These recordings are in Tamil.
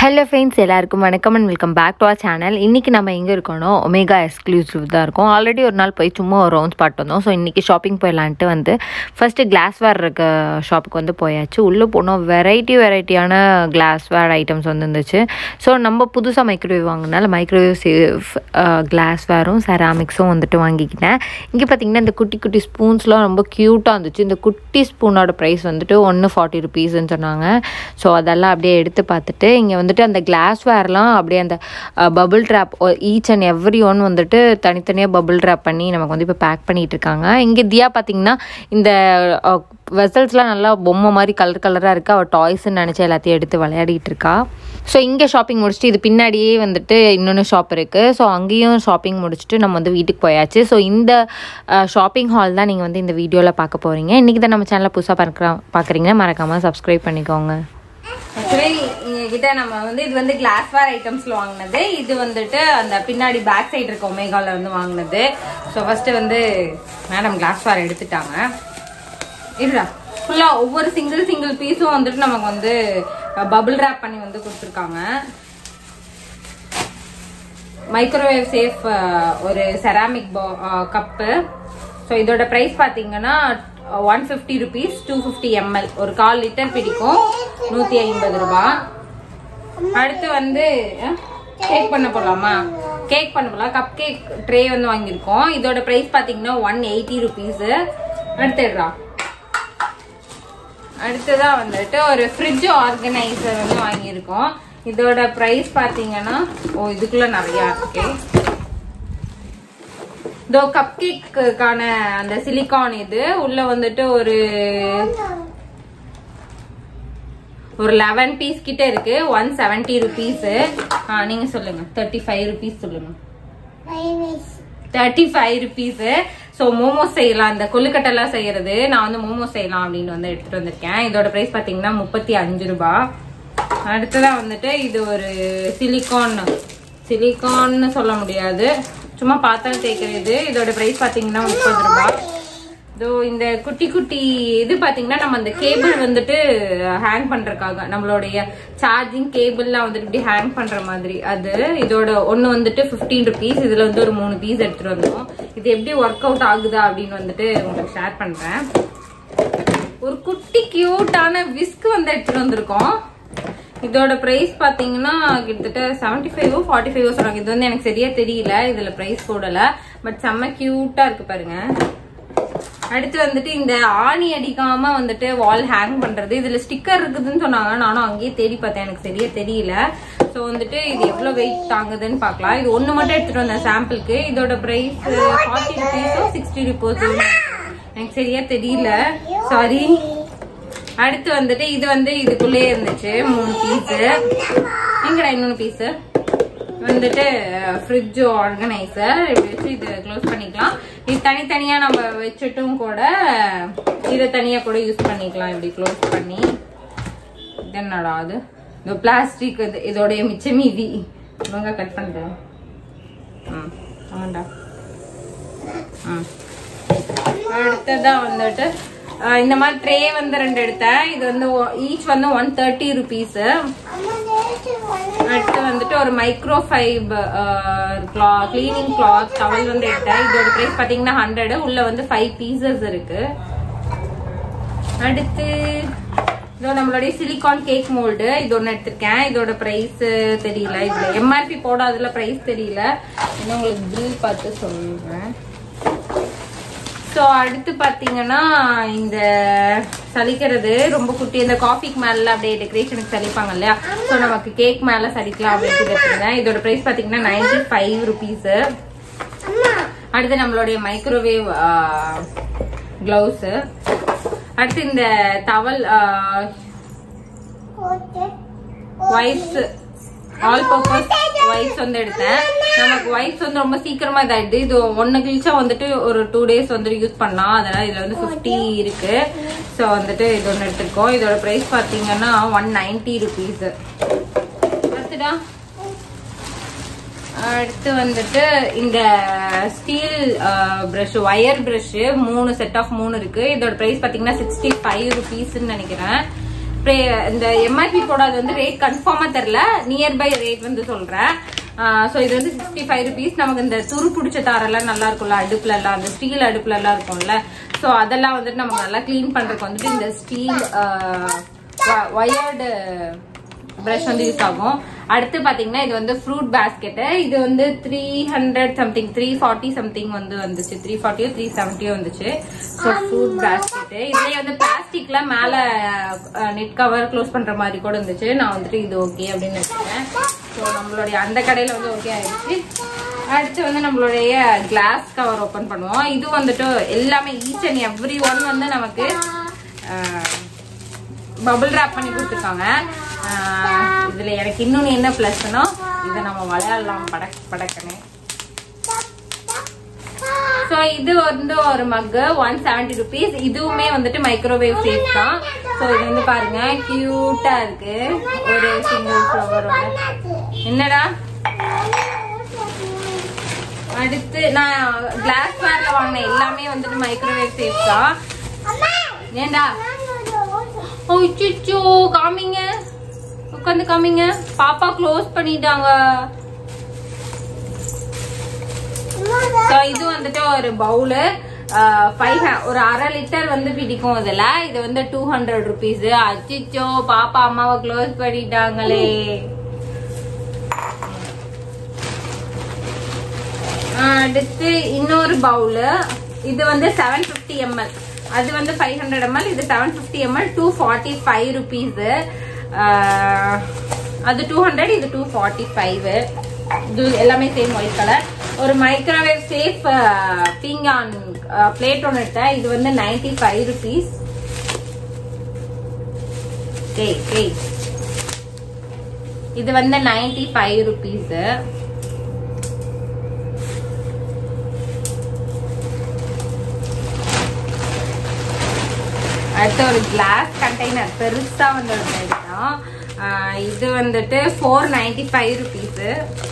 ஹலோ ஃப்ரெண்ட்ஸ் எல்லாருக்கும் வணக்கம் and welcome back to our channel இன்றைக்கி நம்ம எங்கே இருக்கோனோ ஒமேகா எக்ஸ்க்ளூசிவ் தான் இருக்கோம் ஆல்ரெடி ஒரு நாள் போய் சும்மா ஒரு ரவுண்ட்ஸ் பாட்டு வந்தோம் ஸோ இன்றைக்கி ஷாப்பிங் போயிடலான்ட்டு வந்து ஃபஸ்ட்டு கிளாஸ்வேர் இருக்க ஷாப்புக்கு வந்து போயாச்சு உள்ளே போனோம் வெரைட்டி வெரைட்டியான கிளாஸ்வேர் ஐட்டம்ஸ் வந்து இருந்துச்சு ஸோ நம்ம புதுசாக மைக்ரோவேவ் வாங்கினால மைக்ரோவேவ் சேஃப் கிளாஸ்வேரும் செராமிக்ஸும் வந்துட்டு வாங்கிக்கிட்டேன் இங்கே பார்த்தீங்கன்னா இந்த குட்டி குட்டி ஸ்பூன்ஸ்லாம் ரொம்ப க்யூட்டாக இருந்துச்சு இந்த குட்டி ஸ்பூனோட ப்ரைஸ் வந்துட்டு ஒன்று ஃபார்ட்டி ருபீஸ்ன்னு சொன்னாங்க ஸோ அதெல்லாம் அப்படியே எடுத்து பார்த்துட்டு இங்கே வந்துட்டு அந்த கிளாஸ்வேர்லாம் அப்படியே அந்த bubble wrap each and every one வந்துட்டு தனித்தனியாக பபுள் ட்ராப் பண்ணி நமக்கு வந்து இப்போ பேக் பண்ணிகிட்டு இருக்காங்க இங்கே தியா பார்த்தீங்கன்னா இந்த வெசல்ஸ்லாம் நல்லா பொம்மை மாதிரி கலர் கலராக இருக்குது அவள் டாய்ஸ்ன்னு நினச்சி எல்லாத்தையும் எடுத்து விளையாடிட்டு இருக்கா ஸோ இங்கே ஷாப்பிங் முடிச்சுட்டு இது பின்னாடியே வந்துட்டு இன்னொன்று ஷாப் இருக்குது ஸோ அங்கேயும் ஷாப்பிங் முடிச்சுட்டு நம்ம வந்து வீட்டுக்கு போயாச்சு ஸோ இந்த ஷாப்பிங் ஹால் தான் நீங்கள் வந்து இந்த வீடியோவில் பார்க்க போகிறீங்க இன்றைக்கி தான் நம்ம சேனலை புதுசாக பார்க்குறோம் பார்க்குறீங்கன்னா மறக்காமல் சப்ஸ்கிரைப் பண்ணிக்கோங்க ஆக்சுவலி கிட்ட நம்ம வந்து இது வந்து கிளாஸ்வேர் ஐட்டம்ஸ்ல வாங்கினது இது வந்துட்டு அந்த பின்னாடி பேக் சைடு இருக்க ஒமேகால வந்து வாங்கினது ஸோ ஃபர்ஸ்ட் வந்து மேடம் கிளாஸ்வேர் எடுத்துட்டாங்க இருடா ஃபுல்லா ஒவ்வொரு சிங்கிள் சிங்கிள் பீஸும் வந்துட்டு நமக்கு வந்து பபிள் ரேப் பண்ணி வந்து கொடுத்துருக்காங்க மைக்ரோவேவ் சேஃப் ஒரு செராமிக் கப்பு ஸோ இதோட ப்ரைஸ் பார்த்தீங்கன்னா one fifty rupees two fifty ML ஒரு கால் லிட்டர் பிடிக்கும் நூற்றி ஐம்பது ரூபாய் அடுத்து வந்து கேக் பண்ண போகலாமா கேக் பண்ண போகலாம் கப் கேக் ட்ரே வந்து வாங்கியிருக்கோம் இதோட ப்ரைஸ் பார்த்தீங்கன்னா ஒன் எயிட்டி ருபீஸு அடுத்துடுறா அடுத்ததான் வந்துட்டு ஒரு ஃப்ரிட்ஜ் ஆர்கனைசர் வந்து வாங்கியிருக்கோம் இதோட ப்ரைஸ் பார்த்தீங்கன்னா ஓ இதுக்குள்ள நிறையா இருக்கு இதோ கப் கேக்குக்கான அந்த சிலிகான் இது உள்ள வந்துட்டு ஒரு ஒரு லெவன் பீஸ் கிட்ட இருக்கு ஒன் செவன்டி ருபீஸ் நீங்க சொல்லுங்க தேர்ட்டி ஃபைவ் ருபீஸ் சொல்லுங்க thirty five rupees so momos செய்யலாம் இந்த கொல்லுக்கட்டெல்லாம் செய்யறது நான் வந்து மோமோஸ் செய்யலாம் அப்படின்னு வந்து எடுத்துட்டு வந்திருக்கேன் இதோட ப்ரைஸ் பார்த்தீங்கன்னா முப்பத்தி அஞ்சு ரூபா அடுத்ததான் வந்துட்டு இது ஒரு சிலிகான் சிலிகான்னு சொல்ல முடியாது சும்மா பாத்திரம் தேய்க்கிறது இதோட ப்ரைஸ் பார்த்தீங்கன்னா முப்பது ரூபாய் இதோ இந்த குட்டி குட்டி இது பாத்தீங்கன்னா நம்ம அந்த கேபிள் வந்துட்டு ஹேங் பண்றதுக்காக நம்மளுடைய சார்ஜிங் கேபிள்லாம் வந்துட்டு இப்படி ஹேங் பண்ற மாதிரி அது இதோட ஒன்னு வந்துட்டு பிப்டீன் ருபீஸ் இதுல வந்து ஒரு மூணு பீஸ் எடுத்துட்டு வந்தோம் இது எப்படி ஒர்க் அவுட் ஆகுதா அப்படின்னு வந்துட்டு உங்களுக்கு ஷேர் பண்றேன் ஒரு குட்டி கியூட்டான விஸ்க் வந்து எடுத்துட்டு வந்திருக்கோம் இதோட பிரைஸ் பாத்தீங்கன்னா கிட்டத்தட்ட செவன்டி ஃபைவோ ஃபார்ட்டி ஃபைவோ சொல்றாங்க இது வந்து எனக்கு சரியா தெரியல இதுல பிரைஸ் போடல பட் செம்ம கியூட்டா இருக்கு பாருங்க அடுத்து வந்துட்டு இந்த ஆணி அடிக்காம வந்துட்டு வால் ஹேங் பண்றது இதுல ஸ்டிக்கர் இருக்குதுன்னு சொன்னாங்க நானும் அங்கேயே தேடி பார்த்தேன் எனக்கு சரியா தெரியல ஸோ வந்துட்டு இது எவ்வளவு வெயிட் தாங்குதுன்னு பார்க்கலாம் இது ஒண்ணு மட்டும் எடுத்துட்டு வந்தேன் சாம்பிளுக்கு இதோட பிரைஸ் ஃபார்ட்டி ருபீஸோ சிக்ஸ்டி ருபீஸ் எனக்கு சரியா தெரியல சாரி அடுத்து வந்துட்டு இது வந்து இதுக்குள்ளே இருந்துச்சு மூணு பீஸ் எங்கடா இன்னொன்னு பீஸ் வந்துட்டு ஃப்ரிட்ஜ் ஆர்கனைசர் இப்படி வச்சு இது க்ளோஸ் பண்ணிக்கலாம் இது தனித்தனியா நம்ம வச்சுட்டும் கூட இதை தனியா கூட யூஸ் பண்ணிக்கலாம் இப்படி க்ளோஸ் பண்ணி இது என்னடா அது இந்த பிளாஸ்டிக் இது இதோடைய மிச்ச மீதி ஒழுங்கா கட் பண்றேன் ம் ஆமாண்டா ம் அடுத்ததான் வந்துட்டு இந்த மாதிரி ட்ரே வந்து ரெண்டு எடுத்தேன் இது வந்து ஈச் வந்து ஒன் தேர்ட்டி ருபீஸ் அடுத்து வந்துட்டு ஒரு micro fibre cleaning cloth towel வந்து எடுத்தேன் இதோட பிரைஸ் பாத்தீங்கன்னா ஹண்ட்ரட் உள்ள வந்து ஃபைவ் பீசஸ் இருக்கு அடுத்து இதோ நம்மளுடைய சிலிகான் கேக் மோல்டு இது ஒன்று எடுத்திருக்கேன் இதோட ப்ரைஸ் தெரியல இதுல எம்ஆர்பி போடாததுல ப்ரைஸ் தெரியல இன்னும் உங்களுக்கு பில் பார்த்து சொல்றேன் ஸோ அடுத்து பார்த்தீங்கன்னா இந்த சலிக்கிறது ரொம்ப குட்டி இந்த காஃபிக்கு மேல அப்படியே டெக்கரேஷனுக்கு சலிப்பாங்க இல்லையா ஸோ நமக்கு கேக் மேல சலிக்கலாம் அப்படின்னு வச்சிருந்தேன் இதோட ப்ரைஸ் பார்த்தீங்கன்னா நைன்டி ஃபைவ் ருபீஸ் அடுத்து நம்மளுடைய மைக்ரோவேவ் கிளவுஸ் அடுத்து இந்த towel wipes all purpose wipes வந்து எடுத்தேன் நமக்கு வைப்ஸ் வந்து ரொம்ப சீக்கிரமா இதாயிடுது இது ஒன்னு கிழிச்சா வந்துட்டு ஒரு டூ டேஸ் வந்துட்டு யூஸ் பண்ணலாம் அதனால இதுல வந்து ஃபிஃப்டி இருக்கு ஸோ வந்துட்டு இது ஒன்று எடுத்திருக்கோம் இதோட ப்ரைஸ் பார்த்தீங்கன்னா ஒன் நைன்டி ருபீஸ் அடுத்துடா அடுத்து வந்துட்டு இந்த ஸ்டீல் ப்ரஷ் ஒயர் ப்ரஷ் மூணு செட் ஆஃப் மூணு இருக்கு இதோட ப்ரைஸ் பார்த்தீங்கன்னா சிக்ஸ்டி ஃபைவ் ருபீஸ்ன்னு நினைக்கிறேன் இந்த எம்ஆர்பி போடாது வந்து ரேட் கன்ஃபார்மா தெரியல நியர்பை ரேட் வந்து சொல்றேன் ஸோ இது வந்து சிக்ஸ்டி ஃபைவ் ருபீஸ் நமக்கு இந்த துரு பிடிச்ச தாரெல்லாம் நல்லா இருக்கும்ல அடுப்புல எல்லாம் அந்த ஸ்டீல் அடுப்புல எல்லாம் இருக்கும்ல ஸோ அதெல்லாம் வந்துட்டு நமக்கு நல்லா க்ளீன் பண்றதுக்கு வந்துட்டு இந்த ஸ்டீல் ஒயர்டு ப்ரஷ் வந்து யூஸ் ஆகும் அடுத்து பாத்தீங்கன்னா இது வந்து ஃப்ரூட் பேஸ்கெட்டு இது வந்து three hundred something three forty something வந்து வந்துச்சு த்ரீ ஃபார்ட்டியோ த்ரீ செவன்ட்டியோ வந்துச்சு ஸோ ஃப்ரூட் பேஸ்கெட்டு இதுலயே வந்து பிளாஸ்டிக்ல மேல நெட் கவர் க்ளோஸ் பண்ற மாதிரி கூட இருந்துச்சு நான் வந்துட்டு இது ஓகே அப்படின்னு வச்சுட்டேன் ஸோ நம்மளுடைய அந்த கடையில வந்து ஓகே ஆயிடுச்சு அடுத்து வந்து நம்மளுடைய கிளாஸ் கவர் ஓபன் பண்ணுவோம் இது வந்துட்டு எல்லாமே ஈச் அண்ட் எவ்ரி ஒன் வந்து நமக்கு பபிள் ரேப் பண்ணி கொடுத்துருக்காங்க ஆஹ் இதுல எனக்கு இன்னொன்னு என்ன பிளஸ்னா இதை நம்ம விளையாடலாம் படக் படக்குன்னு ஸோ இது வந்து ஒரு மக்கு ஒன் செவன்டி ருபீஸ் இதுவுமே வந்துட்டு மைக்ரோவேவ் சேஃப் தான் ஸோ இது வந்து பாருங்க கியூட்டா இருக்கு ஒரு சிங்கிள் ஃப்ளவரோட என்னடா அடுத்து நான் கிளாஸ் வேர்ல வாங்கின எல்லாமே வந்துட்டு மைக்ரோவேவ் சேஃப் தான் ஏண்டா ஓச்சிச்சோ காமிங்க உட்காந்து காமிங்க பாப்பா க்ளோஸ் பண்ணிட்டாங்க So, இது வந்துட்டு ஒரு பவுலு ஃபைவ் ஒரு அரை லிட்டர் வந்து பிடிக்கும் இதுல இது வந்து டூ ஹண்ட்ரட் ருபீஸ் அச்சிச்சோ பாப்பா அம்மாவை க்ளோஸ் பண்ணிட்டாங்களே அடுத்து இன்னொரு பவுலு இது வந்து செவன் ஃபிஃப்டி எம்எல் அது வந்து ஃபைவ் ஹண்ட்ரட் எம்எல் இது seven fifty ml two forty five rupees அது டூ ஹண்ட்ரட் இது டூ ஃபார்ட்டி ஃபைவ் இது எல்லாமே சேம் ஒயிட் கலர் ஒரு மைக்ரோவேவ் சேஃப் பீங்கான் பிளேட் ஒன்று எடுத்தேன் இது வந்து நைன்டி ஃபைவ் ருபீஸ் இது வந்து நைன்டி ஃபைவ் ருபீஸ் அடுத்து ஒரு கிளாஸ் கண்டெய்னர் பெருசா வந்து ஒண்ணு எடுத்தோம் ஆஹ் இது வந்துட்டு four ninety five rupees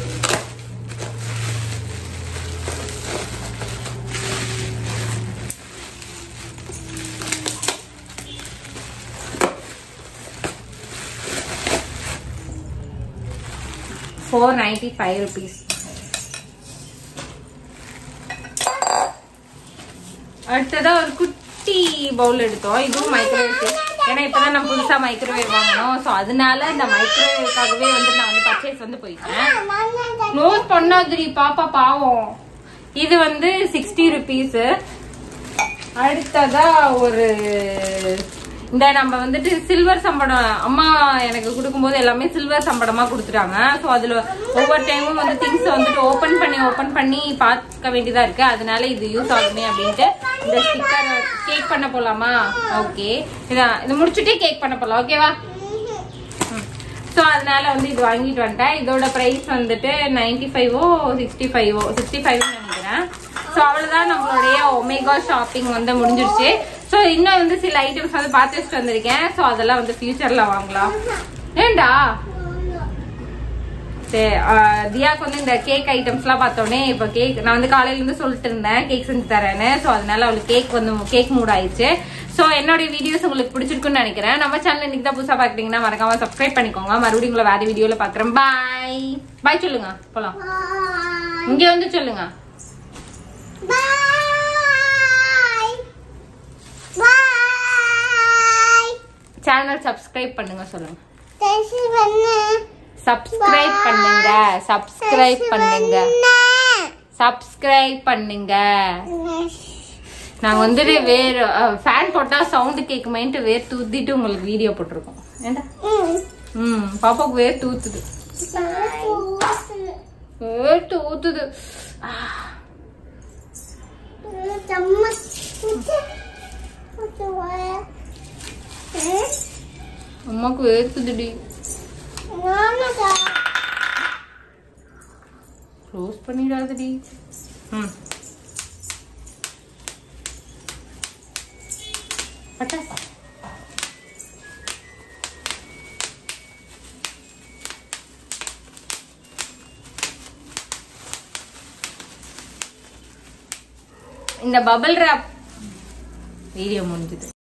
four ninety five rupees அடுத்ததா ஒரு குட்டி பவுல் எடுத்தோம் இதுவும் மைக்ரோவேவ் ஏன்னா இப்பதான் நான் புதுசா மைக்ரோவேவ் வாங்கணும் சோ அதனால இந்த மைக்ரோவேவ்காகவே வந்து நான் வந்து பர்ச்சேஸ் வந்து போயிட்டேன் க்ளோஸ் பண்ணாதுரி பாப்பா பாவம் இது வந்து சிக்ஸ்டி ருபீஸ் அடுத்ததா ஒரு இந்த நம்ம வந்துட்டு சில்வர் சம்படம் அம்மா எனக்கு கொடுக்கும்போது எல்லாமே சில்வர் சம்படமா கொடுத்துட்டாங்க ஸோ அதுல ஒவ்வொரு டைமும் வந்து திங்ஸ் வந்துட்டு ஓபன் பண்ணி ஓபன் பண்ணி பார்க்க வேண்டியதா இருக்கு அதனால இது யூஸ் ஆகுமே அப்படின்ட்டு இந்த ஸ்டிக்கர் கேக் பண்ண போலாமா ஓகே இதான் இது முடிச்சுட்டே கேக் பண்ண போலாம் ஓகேவா ஸோ அதனால வந்து இது வாங்கிட்டு வந்துட்டேன் இதோட ப்ரைஸ் வந்துட்டு நைன்டி ஃபைவோ சிக்ஸ்டி ஃபைவோ சிக்ஸ்டி ஃபைவ் நினைக்கிறேன் ஸோ அவ்வளோதான் நம்மளுடைய ஒமேகா ஷாப்பிங் வந்து முடிஞ்சிருச்சு ஸோ இன்னும் வந்து சில ஐட்டம்ஸ் வந்து பார்த்து வச்சுட்டு வந்திருக்கேன் ஸோ அதெல்லாம் வந்து ஃபியூச்சர்ல வாங்கலாம் ஏண்டா சரி ஆஹ் தியாக்கு வந்து இந்த கேக் ஐட்டம்ஸ்லாம் பார்த்தோன்னே இப்போ கேக் நான் வந்து காலையில இருந்து சொல்லிட்டு இருந்தேன் கேக் செஞ்சு தரேன்னு ஸோ அதனால அவளுக்கு கேக் வந்து கேக் மூட் ஆயிடுச்சு ஸோ என்னோட வீடியோஸ் உங்களுக்கு பிடிச்சிருக்குன்னு நினைக்கிறேன் நம்ம சேனல் இன்னைக்கு தான் புதுசாக பார்க்குறீங்கன்னா மறக்காம சப்ஸ்கிரைப் பண்ணிக்கோங்க மறுபடியும் உங்களை வேற வீடியோவில் பார்க்குறேன் பாய் பாய் சொல்லுங்க போலாம் இங்க வந்து சொல்லுங்க சேனல் சப்ஸ்கிரைப் பண்ணுங்க சொல்லுங்க சப்ஸ்கிரைப் பண்ணுங்க சப்ஸ்கிரைப் பண்ணுங்க சப்ஸ்கிரைப் பண்ணுங்க நாங்க வந்துட்டு வேற ஃபேன் போட்டா சவுண்ட் கேக்குமேன்ட்டு வேர் தூத்திட்டு உங்களுக்கு வீடியோ போட்டிருக்கோம் ஏண்டா ம் பாப்பாவுக்கு வேர் தூத்துது வேர் தூத்துது ஆ, அம்மாக்கு வேர்க்குதுடி க்ளோஸ் பண்ணிடாதடி ம் பட்டாசு இந்த பபிள் ரேப் வீடியோ முடிஞ்சுது